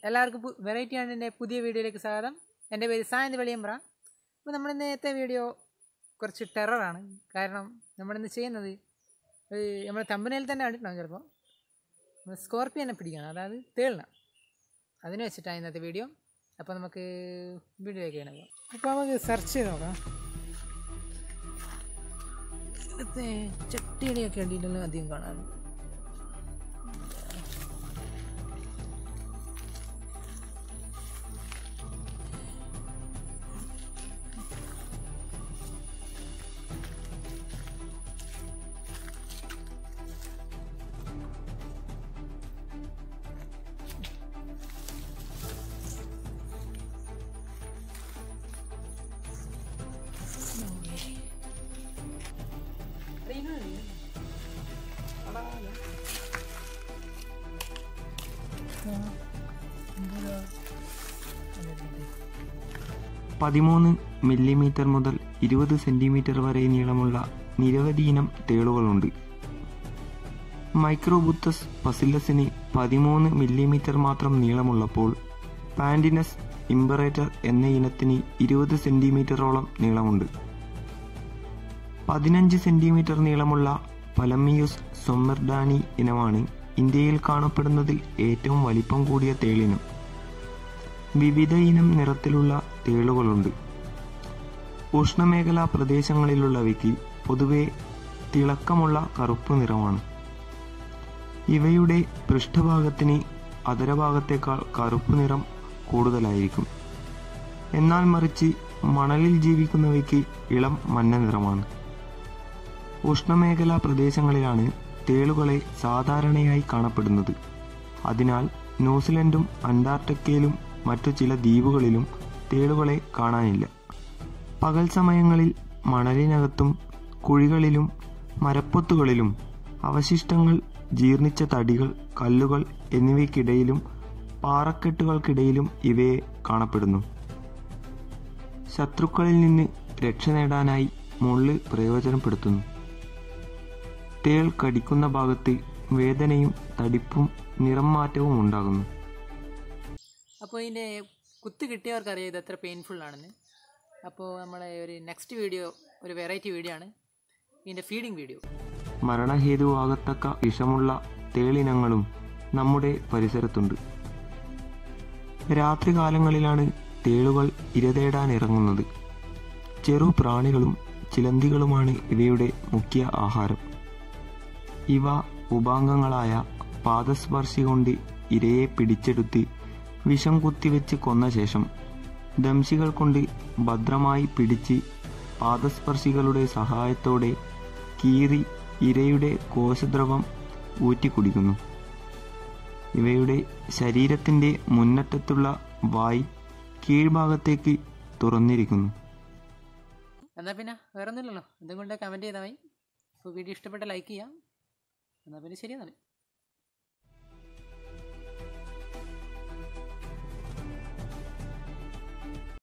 എല്ലാവർക്കും വെറൈറ്റി ആണ് എൻ്റെ പുതിയ വീഡിയോയിലേക്ക് സ്വാഗതം എൻ്റെ പേര് സായന്ത് വെളിയമ്പ്ര അപ്പോൾ നമ്മൾ നേരത്തെ വീഡിയോ കുറച്ച് ടെററാണ് കാരണം നമ്മളിന്ന് ചെയ്യുന്നത് ഒരു നമ്മുടെ തമ്പനയിൽ തന്നെ കണ്ടിട്ടുണ്ടാവും ചിലപ്പോൾ നമ്മൾ സ്കോർപ്പിയനെ പിടിക്കണം അതായത് തേളിന അതിന് വെച്ചിട്ടാണ് ഇന്നത്തെ വീഡിയോ അപ്പോൾ നമുക്ക് വീഡിയോയിലേക്ക് ചെയ്യണം അപ്പോൾ നമുക്ക് സെർച്ച് ചെയ്ത് നോക്കാം ഇന്നത്തെ ചട്ടിയടിയൊക്കെ അടിയിലെല്ലാം അധികം കാണാറുണ്ട് പതിമൂന്ന് മില്ലിമീറ്റർ മുതൽ ഇരുപത് സെന്റിമീറ്റർ വരെ നീളമുള്ള നിരവധി ഇനം തേളുകളുണ്ട് മൈക്രോബുത്തസ് പസില്ലസിന് പതിമൂന്ന് മില്ലിമീറ്റർ മാത്രം നീളമുള്ളപ്പോൾ പാൻഡിനസ് ഇമ്പറേറ്റർ എന്ന ഇനത്തിന് ഇരുപത് സെന്റിമീറ്ററോളം നീളമുണ്ട് പതിനഞ്ച് സെന്റിമീറ്റർ നീളമുള്ള പലമിയൂസ് സൊമ്മർഡാനി ഇനമാണ് ഇന്ത്യയിൽ കാണപ്പെടുന്നതിൽ ഏറ്റവും വലിപ്പം കൂടിയ തേളിനം വിവിധ ഇനം നിറത്തിലുള്ള തേളുകളുണ്ട് ഉഷ്ണമേഖലാ പ്രദേശങ്ങളിലുള്ളവയ്ക്ക് പൊതുവെ തിളക്കമുള്ള കറുപ്പ് നിറമാണ് ഇവയുടെ പൃഷ്ഠഭാഗത്തിന് അധരഭാഗത്തേക്കാൾ കറുപ്പ് നിറം കൂടുതലായിരിക്കും എന്നാൽ മറിച്ച് മണലിൽ ജീവിക്കുന്നവയ്ക്ക് ഇളം മഞ്ഞ നിറമാണ് ഉഷ്ണമേഖലാ പ്രദേശങ്ങളിലാണ് തേളുകളെ സാധാരണയായി കാണപ്പെടുന്നത് അതിനാൽ ന്യൂസിലൻഡും അന്റാർട്ടിക്കയിലും മറ്റു ചില ദ്വീപുകളിലും തേളുകളെ കാണാനില്ല പകൽ സമയങ്ങളിൽ മണലിനകത്തും കുഴികളിലും മരപ്പൊത്തുകളിലും അവശിഷ്ടങ്ങൾ ജീർണിച്ച തടികൾ കല്ലുകൾ എന്നിവയ്ക്കിടയിലും പാറക്കെട്ടുകൾക്കിടയിലും ഇവയെ കാണപ്പെടുന്നു ശത്രുക്കളിൽ നിന്ന് രക്ഷ നേടാനായി മുള്ള് പ്രയോജനപ്പെടുത്തുന്നു തേൾ കടിക്കുന്ന ഭാഗത്ത് വേദനയും തടിപ്പും നിറം മാറ്റവും ഉണ്ടാകുന്നു അപ്പോൾ ഇതിൻ്റെ കുത്ത് കിട്ടിയവർക്കറിയാം ഇത് എത്ര പെയിൻഫുൾ ആണെന്ന് അപ്പോൾ നമ്മളെ ഒരു നെക്സ്റ്റ് വീഡിയോ ഒരു വെറൈറ്റി വീഡിയോ ആണ് ഇതിൻ്റെ ഫീഡിങ് വീഡിയോ മരണഹേതുവാകത്തക്ക വിഷമുള്ള തേളിനങ്ങളും നമ്മുടെ പരിസരത്തുണ്ട് രാത്രികാലങ്ങളിലാണ് തേളുകൾ ഇരതേടാൻ ഇറങ്ങുന്നത് ചെറു പ്രാണികളും ചിലന്തികളുമാണ് ഇവയുടെ മുഖ്യ ആഹാരം ഇവ ഉപാംഗങ്ങളായ പാദസ്പർശി കൊണ്ട് ഇരയെ പിടിച്ചെടുത്ത് വിഷം കുത്തിവെച്ച് കൊന്ന ശേഷം ദംശികൾ കൊണ്ട് ഭദ്രമായി പിടിച്ച് പാദസ്പർശികളുടെ സഹായത്തോടെ കീറി ഇരയുടെ കോശദ്രവം ഊറ്റിക്കുടിക്കുന്നു ഇവയുടെ ശരീരത്തിൻ്റെ മുന്നറ്റത്തുള്ള വായ് കീഴ്ഭാഗത്തേക്ക് തുറന്നിരിക്കുന്നു എന്നാൽ പിന്നെ വേറെ ഒന്നുമില്ലല്ലോ എന്തും കൊണ്ട് കമൻറ്റ് ചെയ്താൽ മതി അപ്പോൾ വീഡിയോ ഇഷ്ടപ്പെട്ട ലൈക്ക് ചെയ്യാം എന്നാൽ പിന്നെ ശരി എന്നാൽ